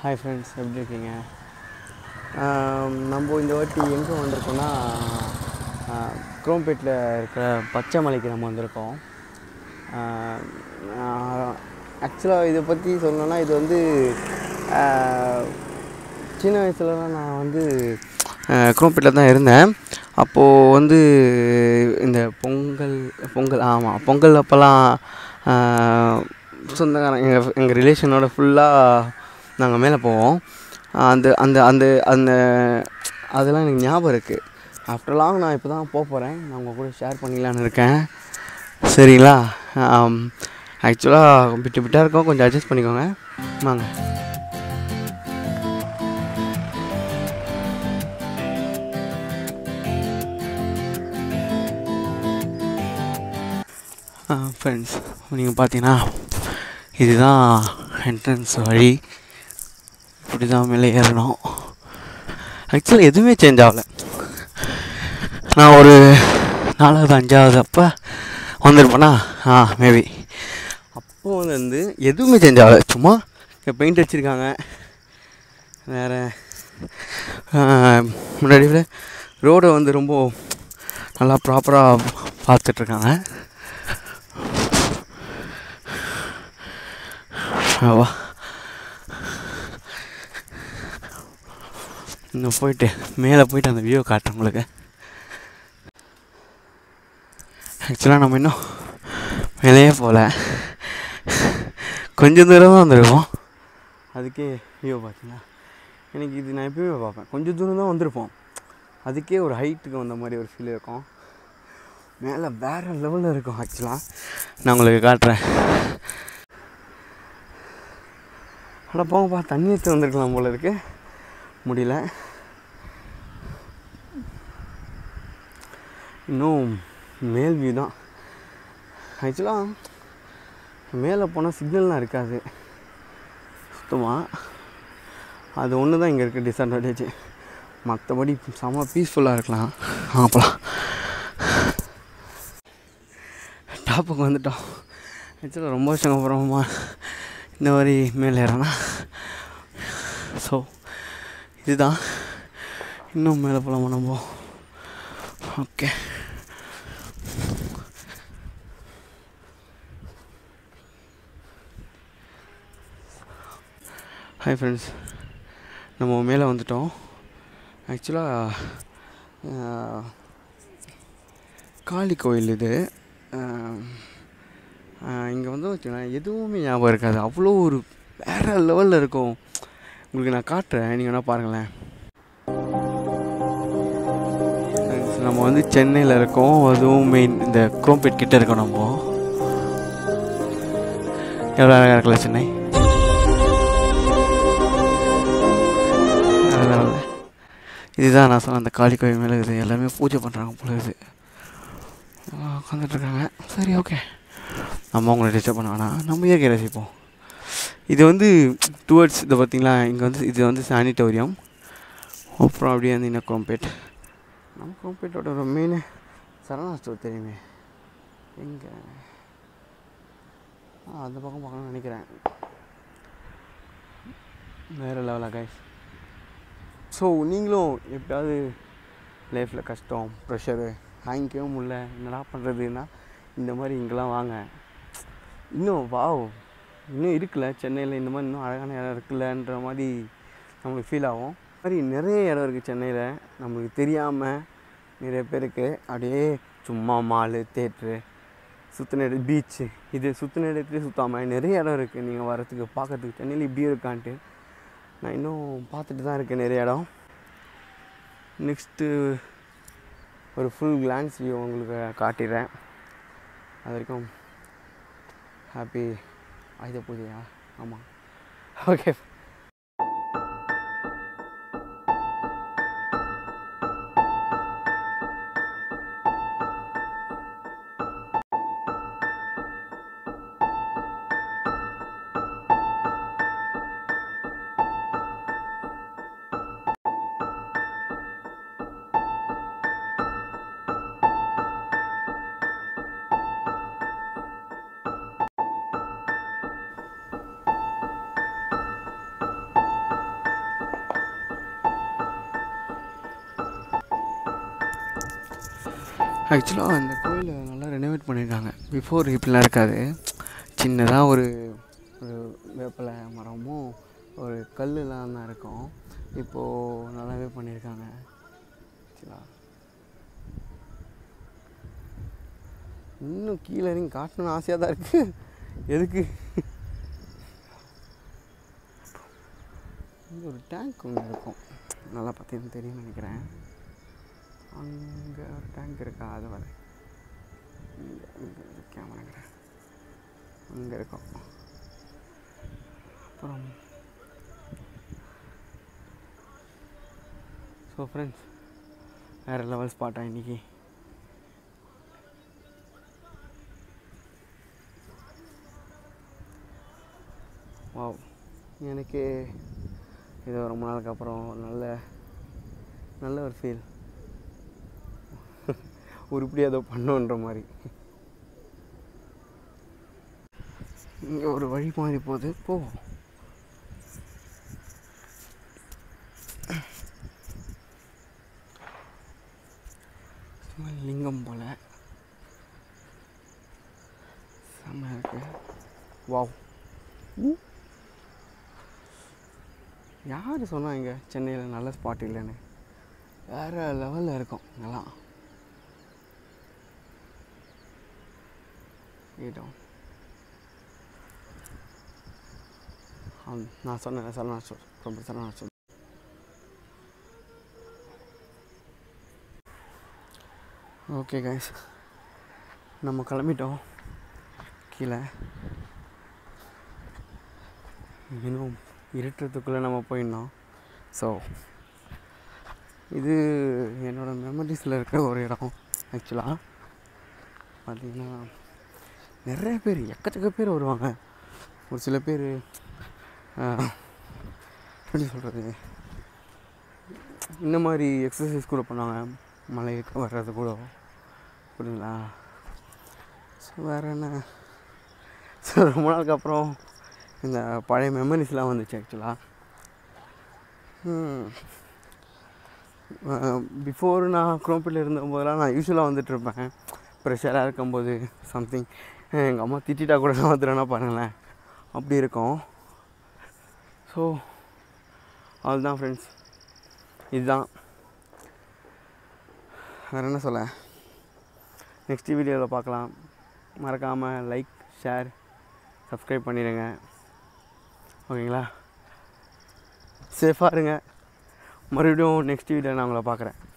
Hi friends எப்படி இருக்கீங்க ஆம், நம்ம இந்த வாட்டி எங்கே வந்திருக்கோம்னா குரோம்பேட்டில் இருக்கிற பச்சை மலைக்கு நம்ம வந்திருக்கோம் ஆக்சுவலாக இதை பற்றி சொல்லணும்னா இது வந்து ஆ, சின்ன வயசுலலாம் நான் வந்து குரோம்பேட்டில் தான் இருந்தேன் அப்போது வந்து இந்த பொங்கல் பொங்கல் ஆமாம் பொங்கல் அப்போல்லாம் சொந்தக்காரங்க எங்கள் எங்கள் ரிலேஷனோட ஃபுல்லாக நாங்கள் மேலே போவோம் அந்த அந்த அந்த அந்த அதெல்லாம் எனக்கு ஞாபகம் இருக்குது ஆஃப்டர் லாங் நான் இப்போ தான் போக போகிறேன் நான் உங்கள் கூட ஷேர் பண்ணிக்கலான்னு இருக்கேன் சரிங்களா ஆக்சுவலாக விட்டு விட்டாக இருக்கும் கொஞ்சம் அட்ஜஸ்ட் பண்ணிக்கோங்க வாங்க ஃப்ரெண்ட்ஸ் நீங்கள் பார்த்தீங்கன்னா இதுதான் என்ட்ரன்ஸ் வழி இப்படி தான் மேலே ஏறணும் ஆக்சுவலாக எதுவுமே சேஞ்ச் ஆகலை நான் ஒரு நாலாவது அஞ்சாவது அப்போ வந்திருப்பேனா ஆ மேபி அப்போ வந்து எதுவுமே சேஞ்ச் ஆகலை சும்மா பெயிண்ட் அடிச்சிருக்காங்க வேறு முன்னாடி விட ரோடை வந்து ரொம்ப நல்லா ப்ராப்பராக பார்த்துட்ருக்காங்க வா இன்னும் போயிட்டு மேலே போயிட்டு அந்த வியூ காட்டுறேன் உங்களுக்கு ஆக்சுவலாக நம்ம இன்னும் மேலேயே போகல கொஞ்சம் தூரம் தான் வந்திருக்கோம் அதுக்கே வியூ பார்த்தீங்களா எனக்கு இது நான் எப்பயுமே பார்ப்பேன் கொஞ்சம் தூரம் தான் வந்திருப்போம் அதுக்கே ஒரு ஹைட்டுக்கு வந்த மாதிரி ஒரு ஃபீல் இருக்கும் மேலே வேறு லெவலில் இருக்கும் ஆக்சுவலாக நான் உங்களுக்கு காட்டுறேன் அட போங்கப்பா தண்ணி எடுத்து வந்திருக்கலாம் போல இருக்கு முடியல இன்னும் மேல் வியூ தான் ஆக்சுவலாக மேலே போனால் சிக்னல்லாம் இருக்காது சுத்தமாக அது ஒன்று தான் இங்கே இருக்க டிஸ்அட்வான்டேஜ் மற்றபடி செம்ம பீஸ்ஃபுல்லாக இருக்கலாம் அப்பலாம் டாப்புக்கு வந்துட்டோம் ஆக்சுவலாக ரொம்ப வருஷம் அப்புறமா இந்த மாதிரி மேலே ஏறனா ஸோ இதுதான் இன்னும் மேலே போகலாமா நம்ம ஓகே ஹாய் ஃப்ரெண்ட்ஸ் நம்ம மேலே வந்துட்டோம் ஆக்சுவலாக காளி கோயில் இது இங்கே வந்து வச்சுக்கோங்களேன் எதுவுமே ஞாபகம் இருக்காது அவ்வளோ ஒரு வேறு லெவலில் இருக்கும் உங்களுக்கு நான் காட்டுறேன் நீங்கள் வேணால் பாருங்களேன் Friends, நம்ம வந்து சென்னையில் இருக்கோம் அதுவும் மெயின் இந்த குரோம்பேட் கிட்ட இருக்கோம் நம்ம எவ்வளோ அழகாக இருக்கல சென்னை வேற level ல. இதுதான் நான் சொன்ன அந்த காளி கோயில் மேலே இது எல்லாமே பூஜை பண்ணுறாங்க போல இது உட்காந்துட்ருக்காங்க சரி ஓகே நம்ம அவங்கள டிஸ்டர்ப் பண்ண வேணாம் நம்ம இயற்கை ரசிப்போம் இது வந்து டுவர்ட்ஸ் இதை பார்த்தீங்களா இங்கே வந்து இது வந்து சானிட்டோரியம் அப்புறம் அப்படியே வந்து இன்னும் குரோம்பேட் நம்ம குரோம்பேட்டோட ஒரு மெயின் சரணா ஸ்டோர் தெரியுமே எங்கே ஆ அந்த பக்கம் பார்க்கணும்னு நினைக்கிறேன் வேறு லெவலாக கைஸ் ஸோ நீங்களும் எப்படியாவது லைஃப்பில் கஷ்டம் ப்ரெஷரு தாங்கிக்கவே முடியல என்னடா பண்ணுறதுன்னா இந்த மாதிரி இங்கெல்லாம் வாங்க இன்னும் வாவ் இன்னும் இருக்குல்ல சென்னையில் இந்த மாதிரி இன்னும் அழகான இடம் இருக்குல்லன்ற மாதிரி நம்மளுக்கு ஃபீல் ஆகும் இந்த மாதிரி நிறைய இடம் இருக்குது சென்னையில் நம்மளுக்கு தெரியாமல் நிறைய பேருக்கு அப்படியே சும்மா மாலு தேட்ரு சுற்றின இடம் பீச்சு இது சுற்றின இடத்துலேயே சுற்றாமல் நிறைய இடம் இருக்குது நீங்கள் வரத்துக்கு பார்க்கறதுக்கு சென்னையில் இப்படி இருக்கான்ட்டு நான் இன்னும் பார்த்துட்டு தான் இருக்கேன் நிறைய இடம் நெக்ஸ்ட்டு ஒரு ஃபுல் கிளான்ஸ் வியூ உங்களுக்கு காட்டிடுறேன் அது வரைக்கும் ஹாப்பி ஆயுத பூஜையா ஆமாம் ஓகே ஆக்சுவலாக அந்த கோயிலை நல்லா ரெனோவேட் பண்ணியிருக்காங்க பிஃபோர் இப்படிலாம் இருக்காது சின்னதாக ஒரு ஒரு வேப்பிலை மரமும் ஒரு கல்லுலாம் தான் இருக்கும் இப்போது நல்லாவே பண்ணியிருக்காங்க ஆக்சுவலாக இன்னும் கீழே இறங்கி காட்டணும்னு ஆசையாக தான் இருக்குது எதுக்கு இங்கே ஒரு டேங்க் ஒன்று இருக்கும் நல்லா பார்த்தீங்கன்னு தெரியும்னு நினைக்கிறேன் அங்கே ஒரு டேங்க் இருக்கா அது வர இங்கே இங்கே கேமராங்கிறேன் அங்கே இருக்கும் அப்புறம் ஸோ ஃப்ரெண்ட்ஸ் வேறு லெவல் ஸ்பாட்டா இன்றைக்கி வாவ் எனக்கு இது ரொம்ப நாளுக்கு அப்புறம் நல்ல நல்ல ஒரு ஃபீல் உருப்படியாக ஏதோ பண்ணோன்ற மாதிரி இங்கே ஒரு வழி மாதிரி போகுது போ சும்மா லிங்கம் போல செம்ம இருக்கு வாவ் யார் சொன்னா இங்கே சென்னையில் நல்ல ஸ்பாட் இல்லைன்னு வேறு லெவலில் இருக்கும் இதெல்லாம் இடம் ஆம், நான் சொன்னேன் சரணா சொல் ரொம்ப சரணா சொல் ஓகே கைஸ் நம்ம கிளம்பிட்டோம் கீழே இன்னும் இருட்டுறதுக்குள்ளே நம்ம போயிடணும் ஸோ இது என்னோடய மெமரிஸில் இருக்கிற ஒரு இடம் ஆக்சுவலாக பார்த்தீங்கன்னா நிறைய பேர் எக்கச்சக்க பேர் வருவாங்க ஒரு சில பேர் எப்படி சொல்கிறது இந்த மாதிரி எக்ஸசைஸ் கூட பண்ணுவாங்க மலைக்கு வர்றது கூட புரியுங்களா ஸோ வேறு என்ன ஸோ ரொம்ப நாளுக்கு அப்புறம் இந்த பழைய மெமரிஸ்லாம் வந்துச்சு ஆக்சுவலாக பிஃபோர் நான் குரோம்பில் இருந்தபோதெல்லாம் நான் யூஸ்வலாக வந்துட்டுருப்பேன் ப்ரெஷராக இருக்கும்போது சம்திங் எங்கள் அம்மா திட்டிட்டா கூட நான் வந்துடுறேன்னா பாருங்களேன் அப்படி இருக்கும் ஸோ அதுதான் ஃப்ரெண்ட்ஸ் இதுதான் வேறு என்ன சொல்ல நெக்ஸ்ட் வீடியோவில் பார்க்கலாம் மறக்காமல் லைக் ஷேர் சப்ஸ்கிரைப் பண்ணிடுங்க ஓகேங்களா சேஃபாக இருங்க மறுபடியும் நெக்ஸ்ட் வீடியோ நான் உங்களை பார்க்குறேன்